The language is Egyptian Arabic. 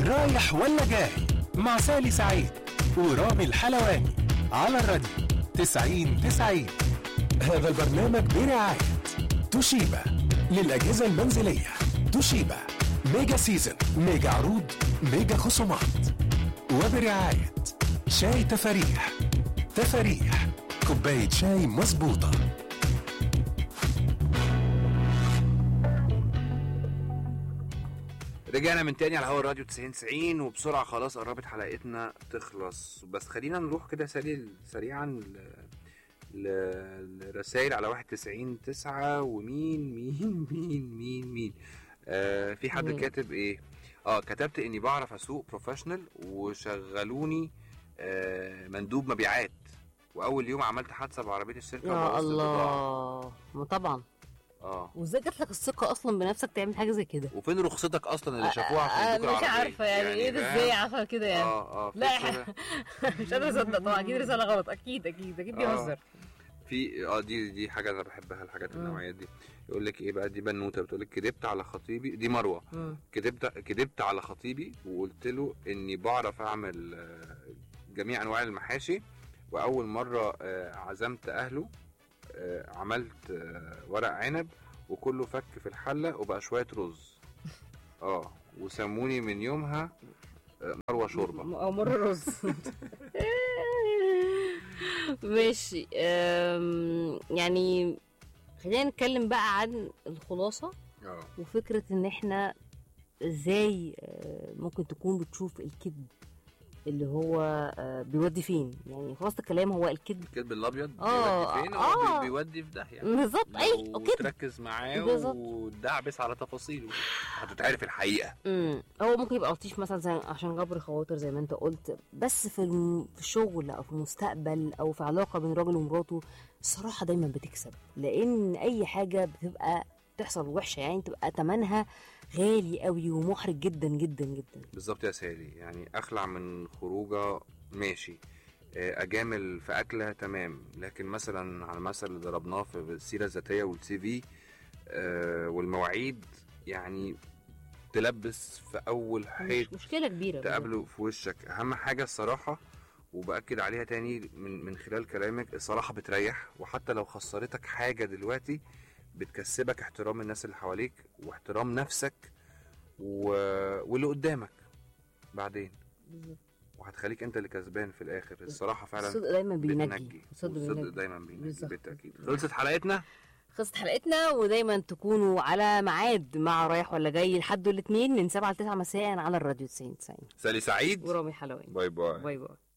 رايح ولا جاي مع سالي سعيد ورامي الحلواني على الراديو 90 90 هذا البرنامج برعاية توشيبا للأجهزة المنزلية توشيبا ميجا سيزن ميجا عروض ميجا خصومات وبرعاية شاي تفاريح تفاريح كوباية شاي مظبوطة رجعنا من تاني على هوا الراديو 90 90 وبسرعة خلاص قربت حلقتنا تخلص بس خلينا نروح كده سريع سريعا ل- ل- لرسائل على 91 9 ومين مين مين مين مين آه في حد مين؟ كاتب ايه اه كتبت اني بعرف اسوق بروفيشنال وشغلوني آه مندوب مبيعات واول يوم عملت حادثه بعربيه الشركه يا وبوظت البضاعة. الله ما طبعا اه وازاي جات لك الثقه اصلا بنفسك تعمل حاجه زي كده وفين رخصتك اصلا اللي شافوها آه، عشان يدوك مش العربية؟ عارفه يعني, ايه ده فاهم؟ ازاي عارفه كده يعني اه اه في لا كده- مش قادره اصدق طبعا اكيد رساله غلط اكيد اكيد اكيد آه. بيهزر في اه دي دي حاجه انا بحبها الحاجات مم. النوعيات دي يقول لك ايه بقى دي بنوته بتقول لك كدبت على خطيبي دي مروه مم. كدبت كدبت على خطيبي وقلت له اني بعرف اعمل آه، جميع انواع المحاشي واول مره آه، عزمت اهله آه، عملت آه، ورق عنب وكله فك في الحله وبقى شويه رز اه وسموني من يومها آه، مروه شوربه او مره رز ماشي أم، يعني خلينا نتكلم بقى عن الخلاصه اه وفكره ان احنا ازاي آه، ممكن تكون بتشوف الكذب اللي هو آه، بيودي فين يعني خلاصة الكلام هو الكذب الكذب الابيض آه، بيودي فين هو آه. بي- بيودي في داهيه بالظبط اي لو كده تركز معاه بالظبط. وتدعبس على تفاصيله هتتعرف الحقيقه امم هو ممكن يبقى لطيف مثلا زي عشان جبر خواطر زي ما انت قلت بس في الم... في شغل او في مستقبل او في علاقه بين راجل ومراته الصراحه دايما بتكسب لان اي حاجه بتبقى تحصل وحشه يعني تبقى تمنها غالي قوي ومحرج جدا جدا جدا بالظبط يا سالي يعني اخلع من خروجه ماشي آه، اجامل في اكله تمام لكن مثلا على المثل اللي ضربناه في السيره الذاتيه والسي في آه، والمواعيد يعني تلبس في اول حيط مش مشكله كبيره تقابله في وشك اهم حاجه الصراحه وباكد عليها تاني من من خلال كلامك الصراحه بتريح وحتى لو خسرتك حاجه دلوقتي بتكسبك احترام الناس اللي حواليك واحترام نفسك و... واللي قدامك بعدين بالظبط. وهتخليك انت اللي كسبان في الاخر الصراحه فعلا الصدق دايما بينجي بتنجي الصدق والصدق بينجي دايما بينجي بالظبط. بالتاكيد خلصت حلقتنا خلصت حلقتنا ودايما تكونوا على ميعاد مع رايح ولا جاي لحد الاثنين من 7 ل 9 مساء على الراديو 90 90 سالي سعيد ورامي حلواني باي باي باي باي